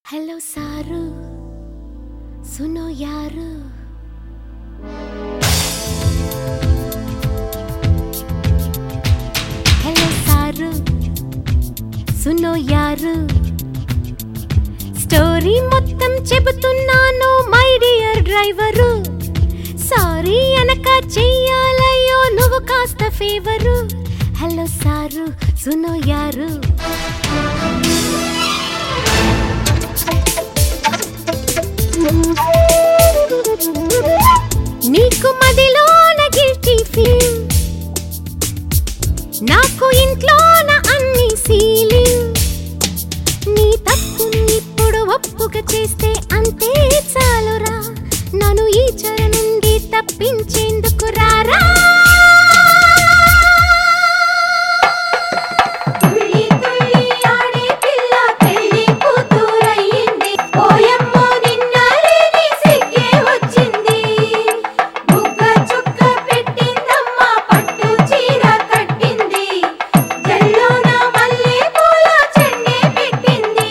hello सारू सुनो यारू hello sir సునో యారు స్టోరీ మొత్తం చెబుతున్నాను మై డియర్ డ్రైవరు సారీ అనక చెయ్యాలయ్యో నువ్వు కాస్త ఫేవరు హలో సారు సునో యారు నీకు మదిలోన గిల్టీ ఫీల్ నాకు ఇంట్లోన అన్ని సీలింగ్ నీ తప్పుని ఇప్పుడు ఒప్పుగా చేస్తే అంతే చాలురా నన్ను ఈ చెర నుండి తప్పించేందుకు రారా తుళ్ళి తుళ్ళి ఆడే పిల్ల పెళ్లి కూతురయ్యింది ఓయమ్మో నిన్న లేని సిగ్గే వచ్చింది బుగ్గ చుక్క పెట్టిందమ్మ పట్టు చీర కట్టింది జల్లోన మల్లె పూల చెండే పెట్టింది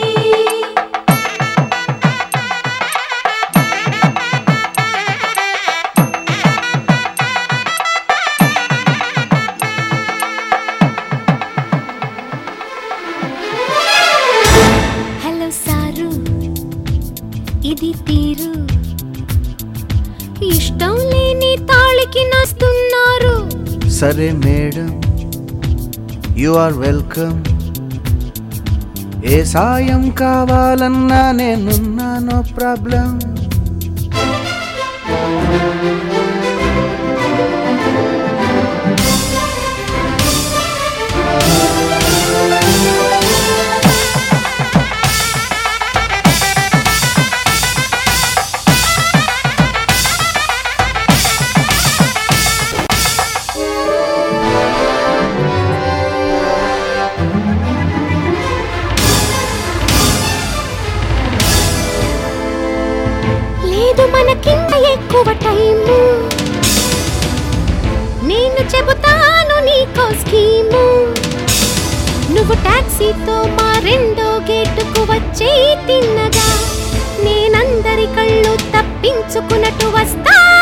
హలో సారు ఇది తీరు ఇష్టం లేని తాళికి నస్తున్నారు సరే మేడం యు ఆర్ వెల్కమ్ ఏ సాయం కావాలన్నా నేనున్నా నో ప్రాబ్లం లేదు మనకింత ఎక్కువ టైము నేను చెబుతాను నీకో స్కీము నువ్వు టాక్సీతో మా రెండో గేటుకు వచ్చే తిన్నగా నేనందరి కళ్ళు తప్పించుకున్నట్టు వస్తా